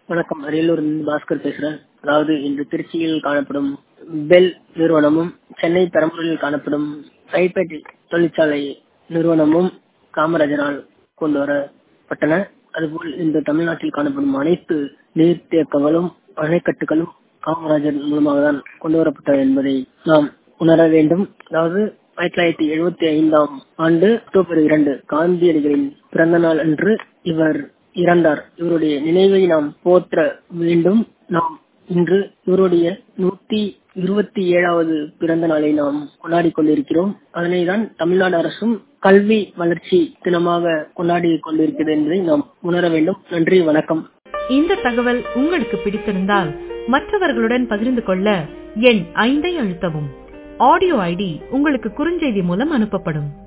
வணக்கம் அரியலூர் பாஸ்கர் பேசுறேன் அதாவது இன்று திருச்சியில் காணப்படும் பெல் நிறுவனமும் சென்னை பெரம்பலூரில் காணப்படும் ரைபேட் தொழிற்சாலை நிறுவனமும் காமராஜரால் கொண்டு வரப்பட்டன அதுபோல் இந்த தமிழ்நாட்டில் காணப்படும் அனைத்து நீர்த்தேக்கங்களும் அணைக்கட்டுகளும் காமராஜர் மூலமாக தான் கொண்டு வரப்பட்டது என்பதை நாம் உணர வேண்டும் அதாவது ஆயிரத்தி தொள்ளாயிரத்தி எழுபத்தி ஐந்தாம் ஆண்டு அக்டோபர் இரண்டு காந்தியடிகளின் பிறந்த நாள் அன்று இவர் இறந்தார் இவருடைய நினைவை நாம் போற்ற வேண்டும் நாம் இன்று இவருடைய நூத்தி இருபத்தி ஏழாவது பிறந்த நாளை நாம் கொண்டாடி கொண்டிருக்கிறோம் அதனை தான் தமிழ்நாடு அரசும் கல்வி வளர்ச்சி தினமாக கொண்டாடி கொண்டிருக்கிறது என்பதை நாம் உணர வேண்டும் நன்றி வணக்கம் இந்த தகவல் உங்களுக்கு பிடித்திருந்தால் மற்றவர்களுடன் பகிர்ந்து கொள்ள எண் ஐந்தை அழுத்தவும் ஆடியோ ஐடி உங்களுக்கு குறுஞ்செய்தி மூலம் அனுப்பப்படும்